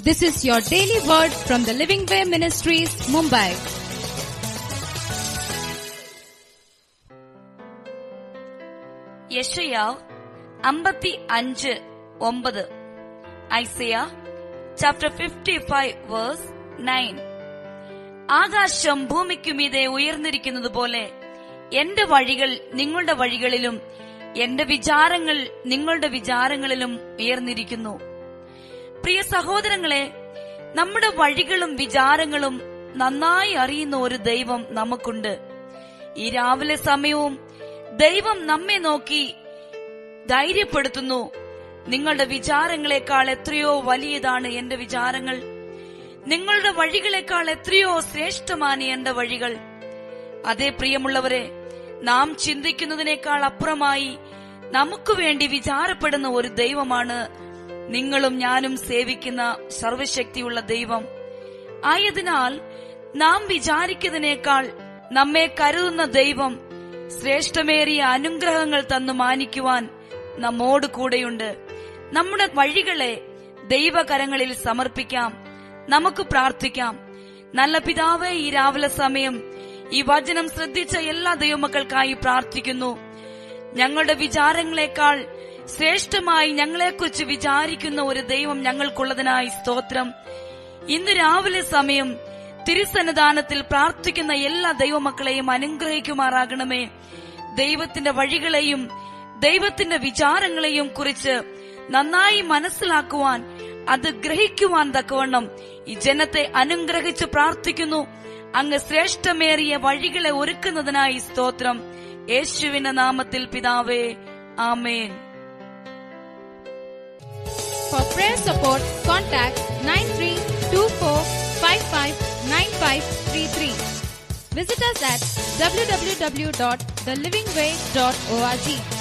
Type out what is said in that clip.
This is your daily word from the Living Way Ministries, Mumbai. യഷയാവ് അമ്പത്തി അഞ്ച് ഒമ്പത് Isaiah chapter fifty five verse nine ആകാശം ഭൂമിക്കുമീതെ ഉയർന്നിരിക്കുന്നത് പോലെ എന്റെ വഴികൾ നിങ്ങളുടെ വഴികളിലും എന്റെ വിചാരങ്ങൾ നിങ്ങളുടെ വിചാരങ്ങളിലും ഉയർന്നിരിക്കുന്നു പ്രിയ സഹോദരങ്ങളെ നമ്മുടെ വഴികളും വിചാരങ്ങളും നന്നായി അറിയുന്ന ഒരു ദൈവം നമുക്കുണ്ട് ഈ രാവിലെ സമയവും ദൈവം നമ്മെ നോക്കി ധൈര്യപ്പെടുത്തുന്നു നിങ്ങളുടെ വിചാരങ്ങളെക്കാൾ എത്രയോ വലിയതാണ് എന്റെ വിചാരങ്ങൾ നിങ്ങളുടെ വഴികളെക്കാൾ എത്രയോ ശ്രേഷ്ഠമാണ് എന്റെ വഴികൾ അതേ പ്രിയമുള്ളവരെ നാം ചിന്തിക്കുന്നതിനേക്കാൾ അപ്പുറമായി നമുക്ക് വേണ്ടി വിചാരപ്പെടുന്ന ഒരു ദൈവമാണ് നിങ്ങളും ഞാനും സേവിക്കുന്ന സർവശക്തിയുള്ള ദൈവം ആയതിനാൽ നാം വിചാരിക്കുന്നതിനേക്കാൾ നമ്മെ കരുതുന്ന ദൈവം ശ്രേഷ്ഠമേറിയ അനുഗ്രഹങ്ങൾ തന്നു മാനിക്കുവാൻ നമ്മോട് കൂടെയുണ്ട് നമ്മുടെ വഴികളെ ദൈവകരങ്ങളിൽ സമർപ്പിക്കാം നമുക്ക് പ്രാർത്ഥിക്കാം നല്ല പിതാവേ ഈ രാവിലെ സമയം ഈ വചനം ശ്രദ്ധിച്ച എല്ലാ ദൈവമക്കൾക്കായി പ്രാർത്ഥിക്കുന്നു ഞങ്ങളുടെ വിചാരങ്ങളെക്കാൾ ശ്രേഷ്ഠമായി ഞങ്ങളെക്കുറിച്ച് വിചാരിക്കുന്ന ഒരു ദൈവം ഞങ്ങൾക്കുള്ളതിനായി സ്തോത്രം ഇന്ന് രാവിലെ സമയം തിരുസന്നിധാനത്തിൽ പ്രാർത്ഥിക്കുന്ന എല്ലാ ദൈവമക്കളെയും അനുഗ്രഹിക്കുമാറാകണമേ ദൈവത്തിന്റെ വഴികളെയും ദൈവത്തിന്റെ വിചാരങ്ങളെയും കുറിച്ച് നന്നായി മനസ്സിലാക്കുവാൻ അത് ഗ്രഹിക്കുവാൻ തക്കവണ്ണം ഈ ജനത്തെ അനുഗ്രഹിച്ച് പ്രാർത്ഥിക്കുന്നു അങ്ങ് ശ്രേഷ്ഠമേറിയ വഴികളെ ഒരുക്കുന്നതിനായി സ്തോത്രം യേശുവിന്റെ നാമത്തിൽ പിതാവേ ആമേൻ For prayer support, contact 9324559533. Visit us at www.thelivingway.org.